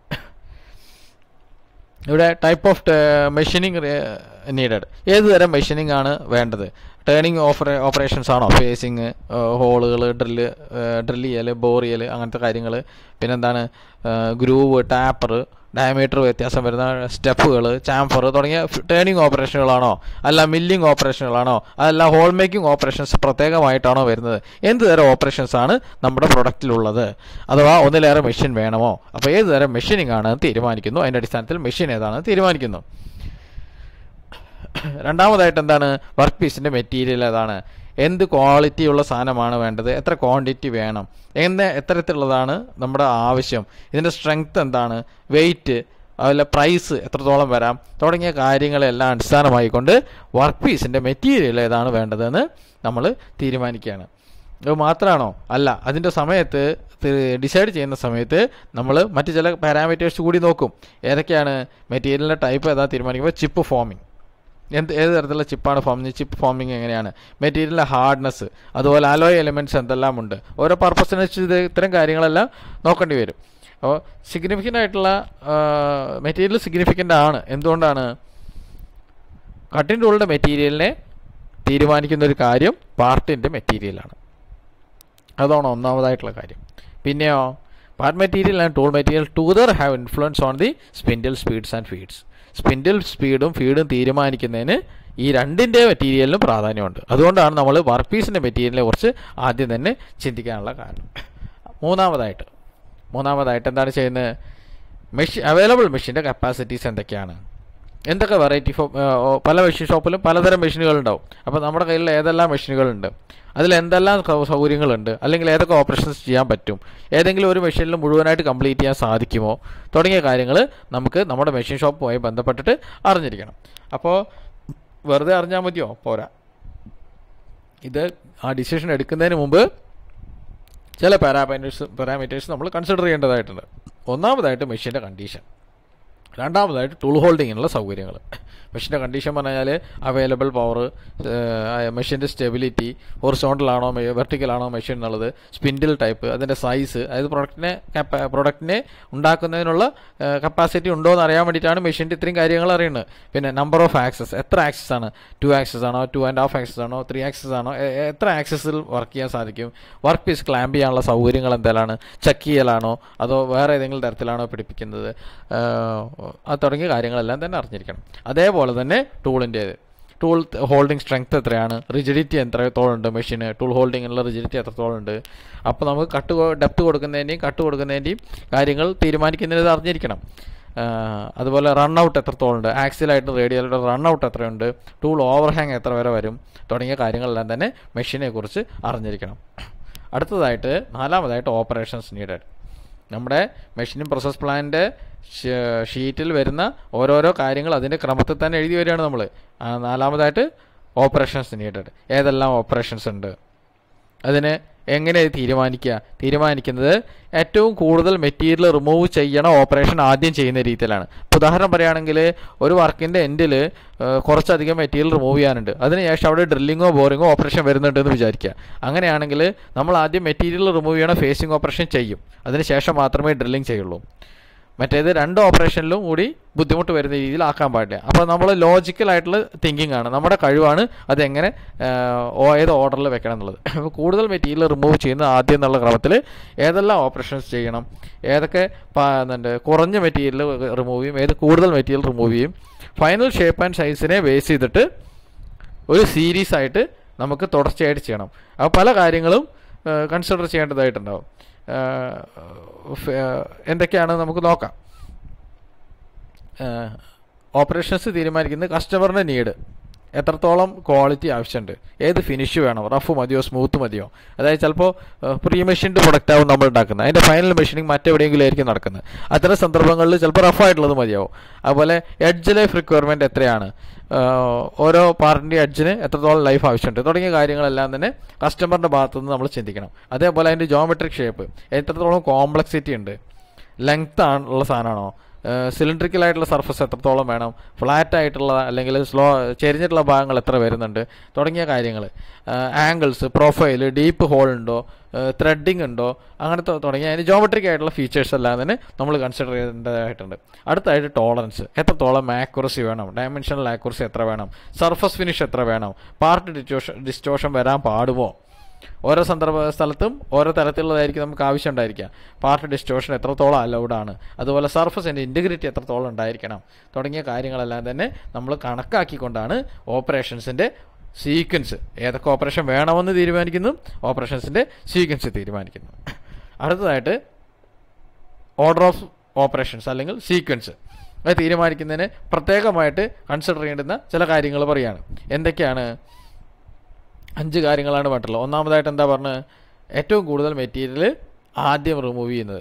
[SPEAKER 1] ഇവിടെ ടൈപ്പ് ഓഫ് മെഷീനിങ് നീഡഡ് ഏത് തരം മെഷീനിങ് ആണ് വേണ്ടത് ടേണിംഗ് ഓഫർ ഓപ്പറേഷൻസ് ആണോ ഫേസിങ് ഹോളുകൾ ഡ്രില്ല് ഡ്രില്ല് ചെയ്യൽ ബോർ ചെയ്യൽ അങ്ങനത്തെ കാര്യങ്ങൾ പിന്നെന്താണ് ഗ്രൂവ് ടാപ്പർ ഡയമീറ്റർ വ്യത്യാസം വരുന്ന സ്റ്റെപ്പുകൾ ചാംഫർ തുടങ്ങിയ ടേണിംഗ് ഓപ്പറേഷനുകളാണോ അല്ല മില്ലിംഗ് ഓപ്പറേഷനുകളാണോ അതല്ല ഹോൾ മേക്കിംഗ് ഓപ്പറേഷൻസ് പ്രത്യേകമായിട്ടാണോ വരുന്നത് എന്ത് തരം ഓപ്പറേഷൻസ് ആണ് നമ്മുടെ പ്രൊഡക്റ്റിലുള്ളത് അഥവാ ഒന്നിലേറെ മെഷീൻ വേണമോ അപ്പോൾ ഏത് തരം മെഷീനിങ് ആണ് തീരുമാനിക്കുന്നു അതിൻ്റെ അടിസ്ഥാനത്തിൽ മെഷീൻ ഏതാണെന്ന് തീരുമാനിക്കുന്നു രണ്ടാമതായിട്ട് എന്താണ് വർക്ക് പീസിൻ്റെ മെറ്റീരിയൽ ഏതാണ് എന്ത് ക്വാളിറ്റി ഉള്ള സാധനമാണ് വേണ്ടത് എത്ര ക്വാണ്ടിറ്റി വേണം എന്ന എത്തരത്തിലുള്ളതാണ് നമ്മുടെ ആവശ്യം ഇതിൻ്റെ സ്ട്രെങ്ത് എന്താണ് വെയിറ്റ് അതുപോലെ പ്രൈസ് എത്രത്തോളം വരാം തുടങ്ങിയ കാര്യങ്ങളെല്ലാം അടിസ്ഥാനമായിക്കൊണ്ട് വർക്ക് പീസിൻ്റെ മെറ്റീരിയൽ ഏതാണ് വേണ്ടതെന്ന് നമ്മൾ തീരുമാനിക്കുകയാണ് ഇത് മാത്രമാണോ അല്ല അതിൻ്റെ സമയത്ത് ഡിസൈഡ് ചെയ്യുന്ന സമയത്ത് നമ്മൾ മറ്റ് ചില പാരാമീറ്റേഴ്സ് കൂടി നോക്കും ഏതൊക്കെയാണ് മെറ്റീരിയലിൻ്റെ ടൈപ്പ് ഏതാ തീരുമാനിക്കുമ്പോൾ ചിപ്പ് ഫോമിങ് എന്ത് ഏത് തരത്തിലുള്ള ചിപ്പാണ് ഫോം ചിപ്പ് ഫോമിങ് എങ്ങനെയാണ് മെറ്റീരിയലിൻ്റെ ഹാർഡ്നെസ് അതുപോലെ അലോയ് എലിമെൻറ്റ്സ് എന്തെല്ലാം ഉണ്ട് ഓരോ പർപ്പസിന് ഇത് ഇത്തരം കാര്യങ്ങളെല്ലാം നോക്കേണ്ടി വരും അപ്പോൾ സിഗ്നിഫിക്കൻ്റ് ആയിട്ടുള്ള മെറ്റീരിയൽ സിഗ്നിഫിക്കൻ്റ് ആണ് എന്തുകൊണ്ടാണ് കട്ടിൻ ടൂളിൻ്റെ മെറ്റീരിയലിനെ തീരുമാനിക്കുന്ന ഒരു കാര്യം പാർട്ടിൻ്റെ മെറ്റീരിയലാണ് അതാണ് ഒന്നാമതായിട്ടുള്ള കാര്യം പിന്നെയോ part material and tool material together have influence on the spindle speeds and feeds spindle സ്പീഡും ഫീഡും തീരുമാനിക്കുന്നതിന് ഈ രണ്ടിൻ്റെ മെറ്റീരിയലിനും പ്രാധാന്യമുണ്ട് അതുകൊണ്ടാണ് നമ്മൾ വർക്ക് പീസിൻ്റെ മെറ്റീരിയലിനെ കുറിച്ച് ആദ്യം തന്നെ ചിന്തിക്കാനുള്ള കാരണം മൂന്നാമതായിട്ട് മൂന്നാമതായിട്ട് എന്താണ് ചെയ്യുന്നത് മെഷീൻ അവൈലബിൾ മെഷീൻ്റെ കപ്പാസിറ്റീസ് എന്തൊക്കെയാണ് എന്തൊക്കെ വെറൈറ്റി ഫോ പല മെഷീൻ ഷോപ്പിലും പലതരം മെഷീനുകളുണ്ടാവും അപ്പോൾ നമ്മുടെ കയ്യിൽ ഏതെല്ലാം മെഷീനുകളുണ്ട് അതിൽ എന്തെല്ലാം സൗ- സൗകര്യങ്ങളുണ്ട് അല്ലെങ്കിൽ ഏതൊക്കെ ഓപ്പറേഷൻസ് ചെയ്യാൻ പറ്റും ഏതെങ്കിലും ഒരു മെഷീനിൽ മുഴുവനായിട്ട് കംപ്ലീറ്റ് ചെയ്യാൻ സാധിക്കുമോ തുടങ്ങിയ കാര്യങ്ങൾ നമുക്ക് നമ്മുടെ മെഷീൻ ഷോപ്പുമായി ബന്ധപ്പെട്ടിട്ട് അറിഞ്ഞിരിക്കണം അപ്പോൾ വെറുതെ അറിഞ്ഞാൽ മതിയോ പോരാ ഇത് ആ ഡിസിഷൻ എടുക്കുന്നതിന് മുമ്പ് ചില പാരാമീറ്റേഴ്സ് പാരാമീറ്റേഴ്സ് നമ്മൾ കൺസിഡർ ചെയ്യേണ്ടതായിട്ടുണ്ട് ഒന്നാമതായിട്ട് മെഷീൻ്റെ കണ്ടീഷൻ രണ്ടാമതായിട്ട് ടൂൾ ഹോൾഡിങ്ങിനുള്ള സൗകര്യങ്ങൾ മെഷീൻ്റെ കണ്ടീഷൻ പറഞ്ഞു കഴിഞ്ഞാൽ അവൈലബിൾ പവർ മെഷീൻ്റെ സ്റ്റെബിലിറ്റി ഹൊറിസോണ്ടലാണോ വെർട്ടിക്കലാണോ മെഷീൻ എന്നുള്ളത് സ്പിൻഡിൽ ടൈപ്പ് അതിൻ്റെ സൈസ് അതായത് പ്രൊഡക്റ്റിനെ പ്രൊഡക്റ്റിനെ ഉണ്ടാക്കുന്നതിനുള്ള കപ്പാസിറ്റി ഉണ്ടോ എന്ന് അറിയാൻ വേണ്ടിയിട്ടാണ് മെഷീൻ്റെ ഇത്രയും കാര്യങ്ങൾ അറിയുന്നത് പിന്നെ നമ്പർ ഓഫ് ആക്സസ് എത്ര ആക്സസ് ആണ് ടു ആക്സസ് ആണോ ടു ആൻഡ് ഹാഫ് ആക്സസ് ആണോ ത്രീ ആക്സസ് ആണോ എ- എ- എത്ര ആക്സസിൽ വർക്ക് ചെയ്യാൻ സാധിക്കും വർക്ക് പീസ് ക്ലാമ്പ് ചെയ്യാനുള്ള സൗകര്യങ്ങൾ എന്തെല്ലാം ചെക്ക് ചെയ്യലാണോ അതോ വേറെ ഏതെങ്കിലും തരത്തിലാണോ പിടിപ്പിക്കുന്നത് അത് തുടങ്ങിയ കാര്യങ്ങളെല്ലാം തന്നെ അറിഞ്ഞിരിക്കണം അതേപോലെ തന്നെ ടൂളിൻ്റേത് ടൂൾ ഹോൾഡിംഗ് സ്ട്രെങ്ത് എത്രയാണ് റിജിഡിറ്റി എത്രത്തോളം ഉണ്ട് മെഷീന് ടൂൾ ഹോൾഡിങ്ങിനുള്ള റിജിഡിറ്റി എത്രത്തോളം ഉണ്ട് അപ്പോൾ നമുക്ക് കട്ട് ഡെപ്ത് കൊടുക്കുന്നതിൻ്റെയും കട്ട് കൊടുക്കുന്നതിൻ്റെയും കാര്യങ്ങൾ തീരുമാനിക്കുന്നതിന് ഇത് അറിഞ്ഞിരിക്കണം ആ, അതുപോലെ റൺ ഔട്ട് എത്രത്തോളം ഉണ്ട് ആക്സിലായിട്ട് റേഡിയലായിട്ട് റൺ ഔട്ട് എത്രയുണ്ട് ടൂൾ ഓവർഹാങ് എത്ര വരെ വരും തുടങ്ങിയ കാര്യങ്ങളെല്ലാം തന്നെ മെഷീനെ കുറിച്ച് അറിഞ്ഞിരിക്കണം അടുത്തതായിട്ട് നാലാമതായിട്ട് ഓപ്പറേഷൻസ് നീഡഡ് നമ്മുടെ മെഷീനും പ്രോസസ് പ്ലാനിൻ്റെ ഷീറ്റിൽ വരുന്ന ഓരോരോ കാര്യങ്ങൾ അതിൻ്റെ ക്രമത്തിൽ തന്നെ എഴുതി വരികയാണ് നമ്മൾ നാലാമതായിട്ട് ഓപ്പറേഷൻസ് നീഡഡ് ഏതെല്ലാം ഓപ്പറേഷൻസ് ഉണ്ട് അതിന് എങ്ങനെ തീരുമാനിക്കുക തീരുമാനിക്കുന്നത് ഏറ്റവും കൂടുതൽ മെറ്റീരിയൽ റിമൂവ് ചെയ്യണ ഓപ്പറേഷൻ ആദ്യം ചെയ്യുന്ന രീതിയിലാണ് ഇപ്പോൾ ഉദാഹരണം പറയുകയാണെങ്കിൽ ഒരു വർക്കിൻ്റെ എൻഡിൽ കുറച്ചധികം മെറ്റീരിയൽ റിമൂവ് ചെയ്യാനുണ്ട് അതിനുശേഷം അവിടെ ഡ്രില്ലിങ്ങോ ബോറിങ്ങോ ഓപ്പറേഷൻ വരുന്നുണ്ട് എന്ന് വിചാരിക്കുക അങ്ങനെയാണെങ്കിൽ നമ്മൾ ആദ്യം മെറ്റീരിയൽ റിമൂവ് ചെയ്യണ ഫേസിങ് ഓപ്പറേഷൻ ചെയ്യും അതിനുശേഷം മാത്രമേ ഡ്രില്ലിങ് ചെയ്യുള്ളൂ മറ്റേത് രണ്ട് ഓപ്പറേഷനിലും കൂടി ബുദ്ധിമുട്ട് വരുന്ന രീതിയിൽ ആക്കാൻ പാടില്ല അപ്പോൾ നമ്മൾ ലോജിക്കലായിട്ടുള്ള തിങ്കിങ് ആണ് നമ്മുടെ കഴിവാണ് അതെങ്ങനെ ആഹ്, ഓ- ഏത് ഓർഡറിൽ വെക്കണം എന്നുള്ളത് അപ്പോൾ കൂടുതൽ മെറ്റീരിയൽ റിമൂവ് ചെയ്യുന്ന ആദ്യം എന്നുള്ള ക്രമത്തിൽ ഏതെല്ലാം ഓപ്പറേഷൻസ് ചെയ്യണം ഏതൊക്കെ പാ- എന്തുണ്ട് കുറഞ്ഞ മെറ്റീരിയൽ റിമൂവ് ചെയ്യും ഏത് കൂടുതൽ മെറ്റീരിയൽ റിമൂവ് ചെയ്യും ഫൈനൽ ഷേപ്പ് ആൻഡ് സൈസിനെ ബേസ് ചെയ്തിട്ട് ഒരു സീരീസ് ആയിട്ട് നമുക്ക് തുടർച്ചയായിട്ട് ചെയ്യണം അപ്പോൾ പല കാര്യങ്ങളും കൺസിഡർ ചെയ്യേണ്ടതായിട്ടുണ്ടാവും ആഹ് ഫ്- ആഹ് എന്തൊക്കെയാണ് നമുക്ക് നോക്കാം ഓപ്പറേഷൻസ് തീരുമാനിക്കുന്നത് കസ്റ്റമറിൻ്റെ നീഡ് എത്രത്തോളം ക്വാളിറ്റി ആവശ്യമുണ്ട് ഏത് ഫിനിഷ് വേണം റഫ് മതിയോ സ്മൂത്ത് മതിയോ അതായത് ചിലപ്പോൾ പ്രീ മെഷീൻഡ് പ്രൊഡക്റ്റ് ആവും നമ്മൾ ഉണ്ടാക്കുന്നത് അതിൻ്റെ ഫൈനൽ മെഷീനിങ് മറ്റെവിടെയെങ്കിലും ആയിരിക്കും നടക്കുന്നത് അത്തരം സന്ദർഭങ്ങളിൽ ചിലപ്പോൾ റഫായിട്ടുള്ളത് മതിയാവും അതുപോലെ എഡ്ജ് ലൈഫ് റിക്വയർമെൻറ്റ് എത്രയാണ് ആഹ് ഓരോ പാർട്ടിൻ്റെ എഡ്ജിന് എത്രത്തോളം ലൈഫ് ആവശ്യമുണ്ട് തുടങ്ങിയ കാര്യങ്ങളെല്ലാം തന്നെ കസ്റ്റമറിൻ്റെ ഭാഗത്തു നിന്ന് നമ്മൾ ചിന്തിക്കണം അതേപോലെ അതിൻ്റെ ജോമെട്രിക് ഷേപ്പ് എത്രത്തോളം കോംപ്ലക്സിറ്റി ഉണ്ട് ലെങ്ത് ഉള്ള സാധനമാണോ സിലിണ്ടറിക്കൽ ആയിട്ടുള്ള സർഫസ് എത്രത്തോളം വേണം ഫ്ലാറ്റ് ആയിട്ടുള്ള അല്ലെങ്കിൽ സ്ലോ ചെരിഞ്ഞിട്ടുള്ള ഭാഗങ്ങൾ എത്ര വരുന്നുണ്ട് തുടങ്ങിയ കാര്യങ്ങൾ ആംഗിൾസ് പ്രൊഫൈൽ ഡീപ്പ് ഹോൾ ഉണ്ടോ ത്രെഡിങ് ഉണ്ടോ അങ്ങനത്തെ തുടങ്ങിയ അതിന് ജോമെട്രിക് ആയിട്ടുള്ള ഫീച്ചേഴ്സ് എല്ലാം തന്നെ നമ്മൾ കൺസിഡർ ചെയ്യേണ്ടതായിട്ടുണ്ട് അടുത്തായിട്ട് ടോളറൻസ് എത്രത്തോളം ആക്യുറസി വേണം ഡയമെൻഷണൽ ആക്യുറസി എത്ര വേണം സർഫസ് ഫിനിഷ് എത്ര വേണം പാർട്ട് ഡിസ്റ്റോഷൻ ഡിസ്റ്റോഷൻ വരാൻ പാടുമോ ഓരോ സന്ദർഭ സ്ഥലത്തും ഓരോ തരത്തിലുള്ളതായിരിക്കും നമുക്ക് ആവശ്യം ഉണ്ടായിരിക്കുക പാർട്ട് ഡിസ്റ്റോഷൻ എത്രത്തോളം അലൗഡ് ആണ് അതുപോലെ സർഫസിൻ്റെ ഇൻറ്റഗ്രിറ്റി എത്രത്തോളം ഉണ്ടായിരിക്കണം തുടങ്ങിയ കാര്യങ്ങളെല്ലാം തന്നെ നമ്മൾ കണക്കാക്കിക്കൊണ്ടാണ് ഓപ്പറേഷൻസിൻ്റെ സീക്വൻസ് ഏതൊക്കെ ഓപ്പറേഷൻ വേണമെന്ന് തീരുമാനിക്കുന്നു ഓപ്പറേഷൻസിൻ്റെ സീക്വൻസ് തീരുമാനിക്കുന്നു അടുത്തതായിട്ട് ഓർഡർ ഓഫ് ഓപ്പറേഷൻസ് അല്ലെങ്കിൽ സീക്വൻസ് അത് തീരുമാനിക്കുന്നതിന് പ്രത്യേകമായിട്ട് കൺസിഡർ ചെയ്യേണ്ടുന്ന ചില കാര്യങ്ങൾ പറയാണ് എന്തൊക്കെയാണ് അഞ്ച് കാര്യങ്ങളാണ് പറഞ്ഞിട്ടുള്ളത് ഒന്നാമതായിട്ട് എന്താ പറഞ്ഞത് ഏറ്റവും കൂടുതൽ മെറ്റീരിയൽ ആദ്യം റിമൂവ് ചെയ്യുന്നത്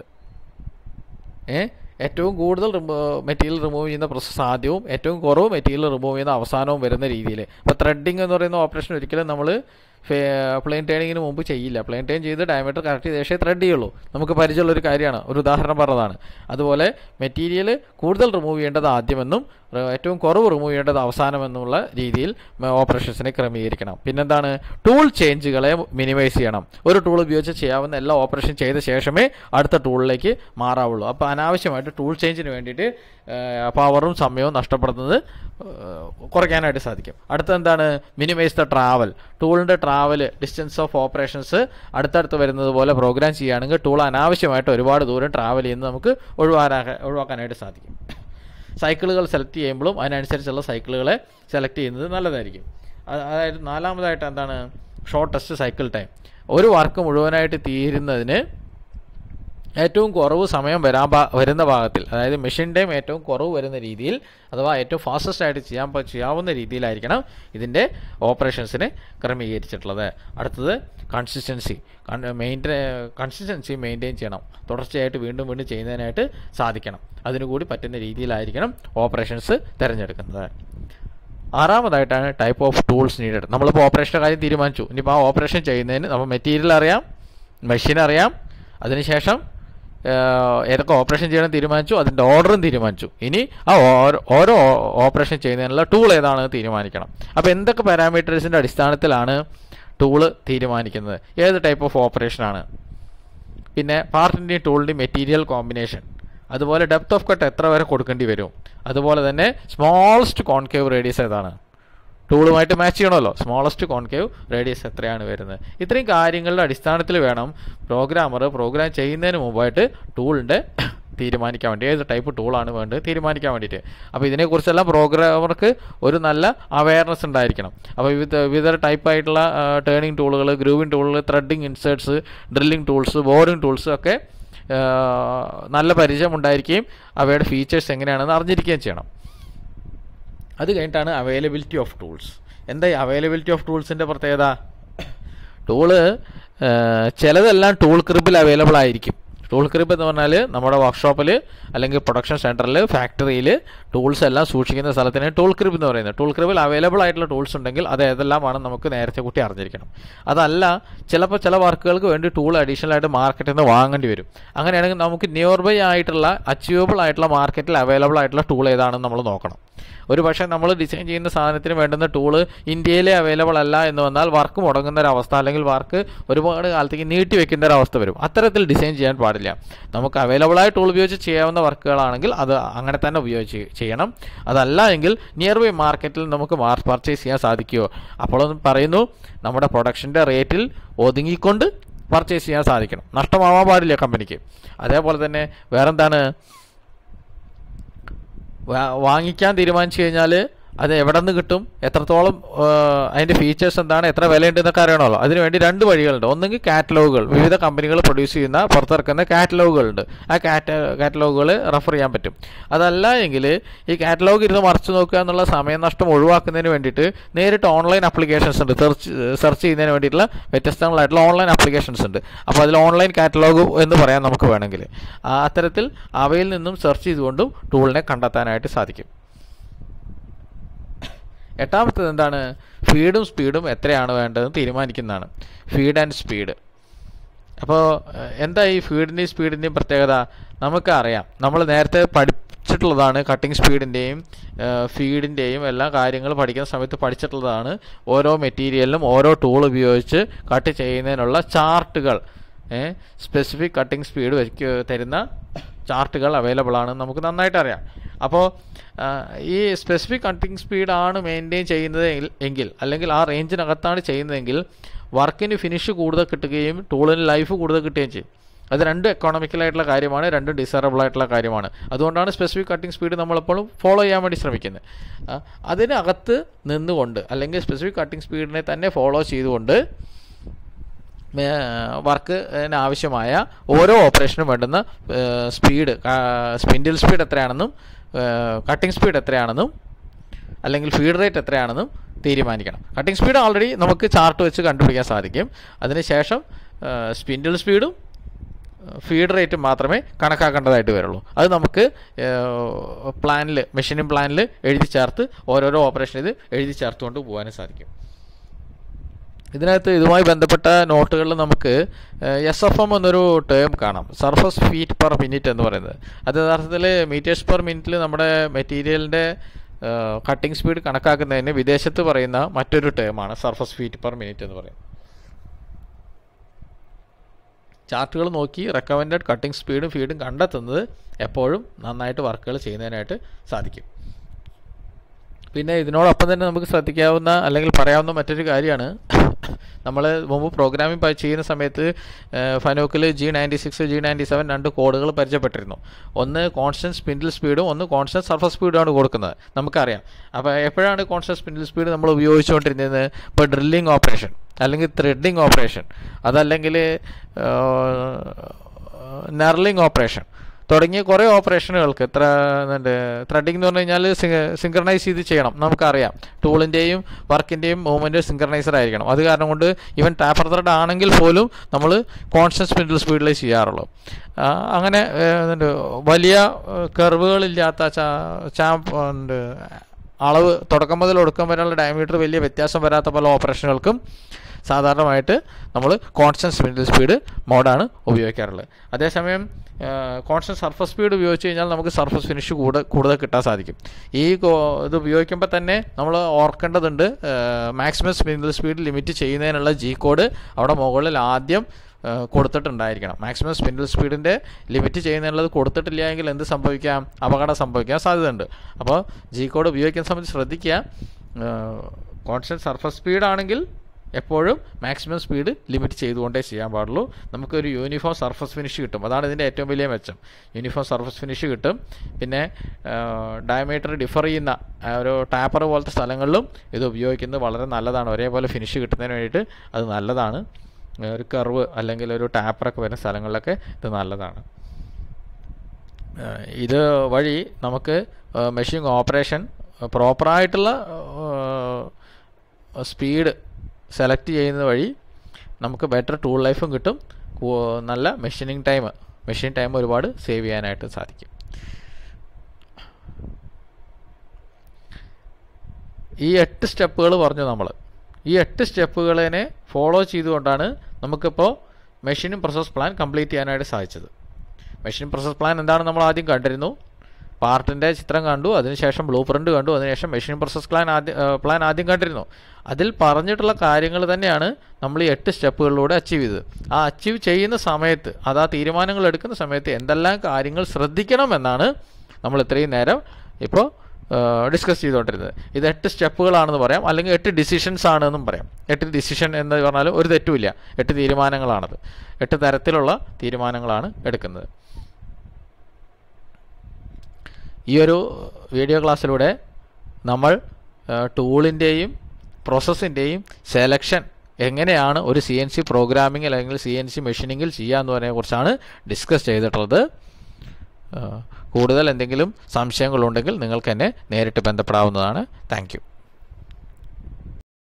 [SPEAKER 1] ഏ ഏറ്റവും കൂടുതൽ മെറ്റീരിയൽ റിമൂവ് ചെയ്യുന്ന പ്രോസസ്സ് ആദ്യവും ഏറ്റവും കുറവ് മെറ്റീരിയൽ റിമൂവ് ചെയ്യുന്ന അവസാനവും വരുന്ന രീതിയിൽ ഇപ്പോൾ ത്രെഡിങ് എന്ന് പറയുന്ന ഓപ്പറേഷൻ ഒരിക്കലും നമ്മൾ പ്ലെയിൻ ടേണിങ്ങിന് മുമ്പ് ചെയ്യില്ല പ്ലെയിൻ ടേൺ ചെയ്ത് ഡയമീറ്റർ കറക്റ്റ് ചെയ്ത ശേഷമേ ത്രെഡ് ചെയ്യുള്ളൂ നമുക്ക് പരിചയമുള്ള ഒരു കാര്യമാണ് ഒരു ഉദാഹരണം പറഞ്ഞതാണ് അതുപോലെ മെറ്റീരിയൽ കൂടുതൽ റിമൂവ് ചെയ്യേണ്ടത് ആദ്യമെന്നും റെ- ഏറ്റവും കുറവ് റിമൂവ് ചെയ്യേണ്ടത് അവസാനമെന്നുള്ള രീതിയിൽ ഓപ്പറേഷൻസിനെ ക്രമീകരിക്കണം പിന്നെന്താണ് ടൂൾ ചേഞ്ചുകളെ മിനിമൈസ് ചെയ്യണം ഒരു ടൂൾ ഉപയോഗിച്ച് ചെയ്യാവുന്ന എല്ലാ ഓപ്പറേഷൻ ചെയ്ത ശേഷമേ അടുത്ത ടൂളിലേക്ക് മാറാവുള്ളൂ അപ്പോൾ അനാവശ്യമായിട്ട് ടൂൾ ചേഞ്ചിന് വേണ്ടിയിട്ട് പവറും സമയവും നഷ്ടപ്പെടുന്നത് ഏഹ്, കുറയ്ക്കാനായിട്ട് സാധിക്കും അടുത്ത എന്താണ് മിനിമൈസ് ദ ട്രാവൽ ടൂളിൻ്റെ ട്രാവൽ ഡിസ്റ്റൻസ് ഓഫ് ഓപ്പറേഷൻസ് അടുത്തടുത്ത് വരുന്നത് പോലെ പ്രോഗ്രാം ചെയ്യുകയാണെങ്കിൽ ടൂൾ അനാവശ്യമായിട്ട് ഒരുപാട് ദൂരം ട്രാവൽ ചെയ്യുന്നത് നമുക്ക് ഒഴിവാക്കാൻ ഒഴിവാക്കാനായിട്ട് സാധിക്കും സൈക്കിളുകൾ സെലക്ട് ചെയ്യുമ്പോഴും അതിനനുസരിച്ചുള്ള സൈക്കിളുകളെ സെലക്ട് ചെയ്യുന്നത് നല്ലതായിരിക്കും അ- അതായത് നാലാമതായിട്ട് എന്താണ് ഷോർട്ടസ്റ്റ് സൈക്കിൾ ടൈം ഒരു വർക്ക് മുഴുവനായിട്ട് തീരുന്നതിന് ഏറ്റവും കുറവ് സമയം വരാൻ പാ വരുന്ന ഭാഗത്തിൽ അതായത് മെഷീൻ ടൈം ഏറ്റവും കുറവ് വരുന്ന രീതിയിൽ അഥവാ ഏറ്റവും ഫാസ്റ്റസ്റ്റ് ആയിട്ട് ചെയ്യാൻ പ- ചെയ്യാവുന്ന രീതിയിലായിരിക്കണം ഇതിൻ്റെ ഓപ്പറേഷൻസിനെ ക്രമീകരിച്ചിട്ടുള്ളത് അടുത്തത് കൺസിസ്റ്റൻസി മെയിൻറ്റെ കൺസിസ്റ്റൻസി മെയിൻറ്റെയിൻ ചെയ്യണം തുടർച്ചയായിട്ട് വീണ്ടും വീണ്ടും ചെയ്യുന്നതിനായിട്ട് സാധിക്കണം അതിനു കൂടി പറ്റുന്ന രീതിയിലായിരിക്കണം ഓപ്പറേഷൻസ് തിരഞ്ഞെടുക്കുന്നത് ആറാമതായിട്ടാണ് ടൈപ്പ് ഓഫ് ടൂൾസ് നീഡഡ് നമ്മളിപ്പോൾ ഓപ്പറേഷൻ്റെ കാര്യം തീരുമാനിച്ചു ഇനിയിപ്പോൾ ആ ഓപ്പറേഷൻ ചെയ്യുന്നതിന് നമ്മൾ മെറ്റീരിയൽ അറിയാം മെഷീൻ അറിയാം അതിനുശേഷം ഏഹ്, ഏതൊക്കെ ഓപ്പറേഷൻ ചെയ്യണം തീരുമാനിച്ചു അതിൻ്റെ ഓർഡറും തീരുമാനിച്ചു ഇനി ആ ഓരോ ഓരോ ഓപ്പറേഷൻ ചെയ്യുന്നതിനുള്ള ടൂൾ ഏതാണെന്ന് തീരുമാനിക്കണം അപ്പോൾ എന്തൊക്കെ പാരാമീറ്റേഴ്സിൻ്റെ അടിസ്ഥാനത്തിലാണ് ടൂള് തീരുമാനിക്കുന്നത് ഏത് ടൈപ്പ് ഓഫ് ഓപ്പറേഷനാണ് പിന്നെ പാർട്ടിൻ്റെയും ടൂളിൻ്റെയും മെറ്റീരിയൽ കോമ്പിനേഷൻ അതുപോലെ ഡെപ്ത് ഓഫ് കട്ട് എത്ര വരെ കൊടുക്കേണ്ടി വരും അതുപോലെ തന്നെ സ്മോളസ്റ്റ് കോൺകേവ് റേഡിയസ് ഏതാണ് ടൂളുമായിട്ട് മാച്ച് ചെയ്യണമല്ലോ സ്മോളസ്റ്റ് കോൺകേവ് റേഡിയസ് എത്രയാണ് വരുന്നത് ഇത്രയും കാര്യങ്ങളുടെ അടിസ്ഥാനത്തിൽ വേണം പ്രോഗ്രാമർ പ്രോഗ്രാം ചെയ്യുന്നതിന് മുമ്പായിട്ട് ടൂളിൻ്റെ തീരുമാനിക്കാൻ വേണ്ടി ഏത് ടൈപ്പ് ടൂളാണ് വേണ്ടത് തീരുമാനിക്കാൻ വേണ്ടിയിട്ട് അപ്പോൾ ഇതിനെക്കുറിച്ചെല്ലാം പ്രോഗ്രാമർക്ക് ഒരു നല്ല അവയർനെസ് ഉണ്ടായിരിക്കണം അപ്പോൾ വിവിധ വിവിധ ടൈപ്പ് ആയിട്ടുള്ള ടേണിംഗ് ടൂളുകൾ ഗ്രൂവിംഗ് ടൂളുകൾ threading inserts drilling tools boring tools ഒക്കെ ആ, നല്ല പരിചയം ഉണ്ടായിരിക്കുകയും അവയുടെ ഫീച്ചേഴ്സ് എങ്ങനെയാണെന്ന് അറിഞ്ഞിരിക്കുകയും ചെയ്യണം അത് കഴിഞ്ഞിട്ടാണ് അവൈലബിലിറ്റി ഓഫ് ടൂൾസ് എന്താ ഈ അവൈലബിലിറ്റി ഓഫ് ടൂൾസിൻ്റെ പ്രത്യേകത ടൂള് ചിലതെല്ലാം ടൂൾ ക്രിബിൽ അവൈലബിൾ ആയിരിക്കും ടൂൾ ക്രിബ് എന്ന് പറഞ്ഞാൽ നമ്മുടെ വർക്ക്ഷോപ്പിൽ അല്ലെങ്കിൽ പ്രൊഡക്ഷൻ സെൻറ്ററിൽ ഫാക്ടറിയിൽ ടൂൾസ് എല്ലാം സൂക്ഷിക്കുന്ന സ്ഥലത്തിന് ടൂൾ ക്രിബ് എന്ന് പറയുന്നത് ടൂൾ ക്രിബിൽ അവൈലബിൾ ആയിട്ടുള്ള ടൂൾസ് ഉണ്ടെങ്കിൽ അത് ഏതെല്ലാമാണ് നമുക്ക് നേരത്തെ കൂട്ടി അറിഞ്ഞിരിക്കണം അതല്ല ചിലപ്പോൾ ചില വർക്കുകൾക്ക് വേണ്ടി ടൂൾ അഡീഷണൽ ആയിട്ട് മാർക്കറ്റിൽ നിന്ന് വാങ്ങേണ്ടി വരും അങ്ങനെയാണെങ്കിൽ നമുക്ക് നിയർ ബൈ ആയിട്ടുള്ള അച്ചീവബിൾ ആയിട്ടുള്ള മാർക്കറ്റിൽ അവൈലബിൾ ആയിട്ടുള്ള ടൂൾ ഏതാണെന്ന് നമ്മൾ നോക്കണം ഒരു പക്ഷേ നമ്മൾ ഡിസൈൻ ചെയ്യുന്ന സാധനത്തിന് വേണ്ടുന്ന ടൂള് ഇന്ത്യയിലെ അവൈലബിൾ അല്ല എന്ന് വന്നാൽ വർക്ക് മുടങ്ങുന്ന ഒരവസ്ഥ അല്ലെങ്കിൽ വർക്ക് ഒരുപാട് കാലത്തേക്ക് നീട്ടി വെക്കുന്ന ഒരു അവസ്ഥ വരും അത്തരത്തിൽ ഡിസൈൻ ചെയ്യാൻ പാടില്ല നമുക്ക് അവൈലബിൾ ആയ ടൂൾ ഉപയോഗിച്ച് ചെയ്യാവുന്ന വർക്കുകളാണെങ്കിൽ അത് അങ്ങനെ തന്നെ ഉപയോഗിച്ച് ചെയ്യണം അതല്ല എങ്കിൽ നിയർ ബൈ മാർക്കറ്റിൽ നമുക്ക് മാർ പർച്ചേസ് ചെയ്യാൻ സാധിക്കുമോ അപ്പോൾ പറയുന്നു നമ്മുടെ പ്രൊഡക്ഷൻ്റെ റേറ്റിൽ ഒതുങ്ങിക്കൊണ്ട് പർച്ചേസ് ചെയ്യാൻ സാധിക്കണം നഷ്ടമാവാൻ പാടില്ല കമ്പനിക്ക് അതേപോലെ തന്നെ വേറെന്താണ് വാ- വാങ്ങിക്കാൻ തീരുമാനിച്ചു കഴിഞ്ഞാൽ അത് എവിടെ നിന്ന് കിട്ടും എത്രത്തോളം ആ, അതിൻ്റെ ഫീച്ചേഴ്സ് എന്താണ് എത്ര വിലയുണ്ട് എന്നൊക്കെ അറിയണമല്ലോ അതിനുവേണ്ടി രണ്ട് വഴികളുണ്ട് ഒന്നെങ്കിൽ കാറ്റലോഗുകൾ വിവിധ കമ്പനികൾ പ്രൊഡ്യൂസ് ചെയ്യുന്ന പുറത്തിറക്കുന്ന കാറ്റലോഗുകളുണ്ട് ആ കാറ്റ കാറ്റലോഗുകൾ റെഫർ ചെയ്യാൻ പറ്റും അതല്ല എങ്കിൽ ഈ കാറ്റലോഗ് ഇരുന്ന് മറിച്ച് നോക്കുക എന്നുള്ള സമയനഷ്ടം ഒഴിവാക്കുന്നതിന് വേണ്ടിയിട്ട് നേരിട്ട് ഓൺലൈൻ ആപ്ലിക്കേഷൻസ് ഉണ്ട് സെർച്ച് സെർച്ച് ചെയ്യുന്നതിന് വേണ്ടിയിട്ടുള്ള വ്യത്യസ്തങ്ങളായിട്ടുള്ള ഓൺലൈൻ ആപ്ലിക്കേഷൻസ് ഉണ്ട് അപ്പോൾ അതിൽ ഓൺലൈൻ കാറ്റലോഗ് എന്ന് പറയാൻ നമുക്ക് വേണമെങ്കിൽ ആ അത്തരത്തിൽ അവയിൽ നിന്നും സെർച്ച് ചെയ്തുകൊണ്ടും ടൂളിനെ കണ്ടെത്താനായിട്ട് സാധിക്കും എട്ടാമത്തേത് എന്താണ് ഫീഡും സ്പീഡും എത്രയാണ് വേണ്ടതെന്ന് തീരുമാനിക്കുന്നതാണ് ഫീഡ് ആൻഡ് സ്പീഡ് അപ്പോൾ ഏഹ്, എന്താ ഈ ഫീഡിൻ്റെയും സ്പീഡിൻ്റെയും പ്രത്യേകത നമുക്കറിയാം നമ്മൾ നേരത്തെ പഠിച്ചിട്ടുള്ളതാണ് കട്ടിംഗ് സ്പീഡിൻ്റെയും ഫീഡിൻ്റെയും എല്ലാ കാര്യങ്ങൾ പഠിക്കുന്ന സമയത്ത് പഠിച്ചിട്ടുള്ളതാണ് ഓരോ മെറ്റീരിയലിനും ഓരോ ടൂൾ ഉപയോഗിച്ച് കട്ട് ചെയ്യുന്നതിനുള്ള ചാർട്ടുകൾ സ്പെസിഫിക് കട്ടിംഗ് സ്പീഡ് വെച്ച് തരുന്ന ചാർട്ടുകൾ അവൈലബിൾ ആണ് നമുക്ക് നന്നായിട്ട് അറിയാം അപ്പോൾ ആ, ഈ സ്പെസിഫിക് കട്ടിംഗ് സ്പീഡാണ് മെയിൻറ്റെയിൻ ചെയ്യുന്നത് എങ്കിൽ- എങ്കിൽ അല്ലെങ്കിൽ ആ റേഞ്ചിനകത്താണ് ചെയ്യുന്നതെങ്കിൽ വർക്കിന് ഫിനിഷ് കൂടുതൽ കിട്ടുകയും ടൂളിന് ലൈഫ് കൂടുതൽ കിട്ടുകയും ചെയ്യും അത് രണ്ടും എക്കോണമിക്കലായിട്ടുള്ള കാര്യമാണ് രണ്ടും ഡിസൈറബിൾ ആയിട്ടുള്ള കാര്യമാണ് അതുകൊണ്ടാണ് സ്പെസിഫിക് കട്ടിംഗ് സ്പീഡ് നമ്മളെപ്പോഴും ഫോളോ ചെയ്യാൻ വേണ്ടി ശ്രമിക്കുന്നത് ആ, അതിനകത്ത് നിന്നുകൊണ്ട് അല്ലെങ്കിൽ സ്പെസിഫിക് കട്ടിംഗ് സ്പീഡിനെ തന്നെ ഫോളോ ചെയ്തുകൊണ്ട് വർക്ക് ആവശ്യമായ ഓരോ ഓപ്പറേഷനും വേണ്ടുന്ന സ്പീഡ് സ്പിൻഡിൽ സ്പീഡ് എത്രയാണെന്നും കട്ടിംഗ് സ്പീഡ് എത്രയാണെന്നും അല്ലെങ്കിൽ ഫീഡ് റേറ്റ് എത്രയാണെന്നും തീരുമാനിക്കണം കട്ടിംഗ് സ്പീഡ് ഓൾറെഡി നമുക്ക് ചാർട്ട് വെച്ച് കണ്ടുപിടിക്കാൻ സാധിക്കും അതിനുശേഷം സ്പിൻഡിൽ സ്പീഡും ഫീഡ് റേറ്റും മാത്രമേ കണക്കാക്കേണ്ടതായിട്ട് വരുള്ളൂ അത് നമുക്ക് പ്ലാനിൽ മെഷീനിങ് പ്ലാനിൽ എഴുതി ചേർത്ത് ഓരോരോ ഓപ്പറേഷൻ ഇത് എഴുതി ചേർത്തുകൊണ്ട് പോകാനും സാധിക്കും ഇതിനകത്ത് ഇതുമായി ബന്ധപ്പെട്ട നോട്ടുകളിൽ നമുക്ക് എസ് എഫ് എം എന്നൊരു ടേം കാണാം സർഫസ് ഫീറ്റ് പെർ മിനിറ്റ് എന്ന് പറയുന്നത് അത് യഥാർത്ഥത്തിൽ മീറ്റേഴ്സ് പെർ മിനിറ്റിൽ നമ്മുടെ മെറ്റീരിയലിൻ്റെ കട്ടിംഗ് സ്പീഡ് കണക്കാക്കുന്നതിന് വിദേശത്ത് പറയുന്ന മറ്റൊരു ടേമാണ് സർഫസ് ഫീറ്റ് പെർ മിനിറ്റ് എന്ന് പറയുന്നത് ചാർട്ടുകൾ നോക്കി റെക്കമെൻഡഡ് കട്ടിംഗ് സ്പീഡും ഫീഡും കണ്ടെത്തുന്നത് എപ്പോഴും നന്നായിട്ട് വർക്കുകൾ ചെയ്യുന്നതിനായിട്ട് സാധിക്കും പിന്നെ ഇതിനോടൊപ്പം തന്നെ നമുക്ക് ശ്രദ്ധിക്കാവുന്ന അല്ലെങ്കിൽ പറയാവുന്ന മറ്റൊരു കാര്യമാണ് നമ്മൾ മുമ്പ് പ്രോഗ്രാമിംഗ് ചെയ്യുന്ന സമയത്ത് ഫനോക്കിൽ G ninety six G ninety seven രണ്ട് കോഡുകൾ പരിചയപ്പെട്ടിരുന്നു ഒന്ന് കോൺസ്റ്റൻറ്റ് സ്പിൻഡിൽ സ്പീഡും ഒന്ന് കോൺസ്റ്റൻറ്റ് സർഫസ് സ്പീഡുമാണ് കൊടുക്കുന്നത് നമുക്കറിയാം അപ്പോൾ എപ്പോഴാണ് കോൺസ്റ്റൻറ്റ് സ്പിൻഡിൽ സ്പീഡ് നമ്മൾ ഉപയോഗിച്ചുകൊണ്ടിരുന്നത് ഇപ്പോൾ ഡ്രില്ലിംഗ് ഓപ്പറേഷൻ അല്ലെങ്കിൽ ത്രെഡിങ് ഓപ്പറേഷൻ അതല്ലെങ്കിൽ നെർലിംഗ് ഓപ്പറേഷൻ തുടങ്ങിയ കുറേ ഓപ്പറേഷനുകൾക്ക് ഇത്ര എന്തുണ്ട് ത്രെഡിങ് എന്ന് പറഞ്ഞു കഴിഞ്ഞാൽ സിങ്ക്രണൈസ് ചെയ്ത് ചെയ്യണം നമുക്കറിയാം ടൂളിൻ്റെയും വർക്കിൻ്റെയും മൂവ്മെൻറ്റ് സിങ്ക്രണൈസർ ആയിരിക്കണം അത് കാരണം കൊണ്ട് ഈവൻ ടാപ്പർ ത്രെഡ് ആണെങ്കിൽ പോലും നമ്മൾ കോൺസ്റ്റൻറ്റ് സ്പിൻഡിൽ സ്പീഡിലേ ചെയ്യാറുള്ളൂ അങ്ങനെ എന്തുണ്ട് വലിയ കർവുകളില്ലാത്ത ചാമ്പ് അളവ് തുടക്കം മുതൽ ഒടുക്കം വരെയുള്ള ഡയമീറ്റർ വലിയ വ്യത്യാസം വരാത്ത പല ഓപ്പറേഷനുകൾക്കും സാധാരണമായിട്ട് നമ്മൾ കോൺസ്റ്റൻറ്റ് സ്പിൻഡിൽ സ്പീഡ് മോഡാണ് ഉപയോഗിക്കാറുള്ളത് അതേസമയം കോൺസ്റ്റൻറ്റ് സർഫസ് സ്പീഡ് ഉപയോഗിച്ച് കഴിഞ്ഞാൽ നമുക്ക് സർഫസ് ഫിനിഷ് കൂടുതൽ കൂടുതൽ കിട്ടാൻ സാധിക്കും ഈ ഇത് ഉപയോഗിക്കുമ്പോൾ തന്നെ നമ്മൾ ഓർക്കേണ്ടതുണ്ട് മാക്സിമം സ്പിൻഡിൽ സ്പീഡ് ലിമിറ്റ് ചെയ്യുന്നതിനുള്ള ജി കോഡ് അവിടെ മുകളിൽ ആദ്യം കൊടുത്തിട്ടുണ്ടായിരിക്കണം മാക്സിമം സ്പിൻഡിൽ സ്പീഡിൻ്റെ ലിമിറ്റ് ചെയ്യുന്നതിനുള്ളത് കൊടുത്തിട്ടില്ല എങ്കിൽ എന്ത് സംഭവിക്കാം അപകടം സംഭവിക്കാൻ സാധ്യതയുണ്ട് അപ്പോൾ ജി കോഡ് ഉപയോഗിക്കുന്ന സമയത്ത് ശ്രദ്ധിക്കുക കോൺസ്റ്റൻറ്റ് സർഫസ് സ്പീഡ് ആണെങ്കിൽ എപ്പോഴും മാക്സിമം സ്പീഡ് ലിമിറ്റ് ചെയ്തുകൊണ്ടേ ചെയ്യാൻ പാടുള്ളൂ നമുക്കൊരു യൂണിഫോം സർഫസ് ഫിനിഷ് കിട്ടും അതാണ് ഇതിൻ്റെ ഏറ്റവും വലിയ മെച്ചം യൂണിഫോം സർഫസ് ഫിനിഷ് കിട്ടും പിന്നെ ഡയമീറ്റർ ഡിഫർ ചെയ്യുന്ന ഒരു ടാപ്പർ പോലത്തെ സ്ഥലങ്ങളിലും ഇത് ഉപയോഗിക്കുന്നത് വളരെ നല്ലതാണ് ഒരേപോലെ ഫിനിഷ് കിട്ടുന്നതിന് വേണ്ടിയിട്ട് അത് നല്ലതാണ് ഒരു കർവ് അല്ലെങ്കിൽ ഒരു ടാപ്പറൊക്കെ വരുന്ന സ്ഥലങ്ങളിലൊക്കെ ഇത് നല്ലതാണ് ഇത് വഴി നമുക്ക് മെഷീൻ ഓപ്പറേഷൻ പ്രോപ്പറായിട്ടുള്ള സ്പീഡ് സെലക്ട് ചെയ്യുന്നത് വഴി നമുക്ക് ബെറ്റർ ടൂൾ ലൈഫും കിട്ടും നല്ല മെഷീനിങ് ടൈം മെഷീൻ ടൈം ഒരുപാട് സേവ് ചെയ്യാനായിട്ട് സാധിക്കും ഈ എട്ട് സ്റ്റെപ്പുകൾ പറഞ്ഞു നമ്മൾ ഈ എട്ട് സ്റ്റെപ്പുകളിനെ ഫോളോ ചെയ്തുകൊണ്ടാണ് നമുക്കിപ്പോൾ മെഷീനും പ്രോസസ് പ്ലാൻ കംപ്ലീറ്റ് ചെയ്യാനായിട്ട് സാധിച്ചത് മെഷീൻ പ്രോസസ് പ്ലാൻ എന്താണ് നമ്മൾ ആദ്യം കണ്ടിരുന്നു പാർട്ടിൻ്റെ ചിത്രം കണ്ടു അതിനുശേഷം ബ്ലൂ പ്രിൻ്റ് കണ്ടു അതിനുശേഷം മെഷീൻ പ്രോസസ് പ്ലാൻ ആദ്യം പ്ലാൻ ആദ്യം കണ്ടിരുന്നു അതിൽ പറഞ്ഞിട്ടുള്ള കാര്യങ്ങൾ തന്നെയാണ് നമ്മൾ ഈ എട്ട് സ്റ്റെപ്പുകളിലൂടെ അച്ചീവ് ചെയ്തത് ആ അച്ചീവ് ചെയ്യുന്ന സമയത്ത് അത് ആ തീരുമാനങ്ങൾ എടുക്കുന്ന സമയത്ത് എന്തെല്ലാം കാര്യങ്ങൾ ശ്രദ്ധിക്കണം എന്നാണ് നമ്മൾ ഇത്രയും നേരം ഇപ്പോൾ ഡിസ്കസ് ചെയ്തുകൊണ്ടിരുന്നത് ഇത് എട്ട് സ്റ്റെപ്പുകളാണെന്ന് പറയാം അല്ലെങ്കിൽ എട്ട് ഡിസിഷൻസ് ആണെന്നും പറയാം എട്ട് ഡിസിഷൻ എന്ന് പറഞ്ഞാൽ ഒരു തെറ്റുമില്ല എട്ട് തീരുമാനങ്ങളാണത് എട്ട് തരത്തിലുള്ള തീരുമാനങ്ങളാണ് എടുക്കുന്നത് ഈ ഒരു വീഡിയോ ക്ലാസ്സിലൂടെ നമ്മൾ ടൂളിൻ്റെയും പ്രോസസ്സിൻ്റെയും സെലക്ഷൻ എങ്ങനെയാണ് ഒരു സി എൻ സി പ്രോഗ്രാമിംഗ് അല്ലെങ്കിൽ സി എൻ സി മെഷീനിങ്ങിൽ ചെയ്യാമെന്നതിനെ കുറിച്ചാണ് ഡിസ്കസ് ചെയ്തിട്ടുള്ളത് കൂടുതൽ എന്തെങ്കിലും സംശയങ്ങളുണ്ടെങ്കിൽ നിങ്ങൾക്ക് എന്നെ നേരിട്ട് ബന്ധപ്പെടാവുന്നതാണ് താങ്ക്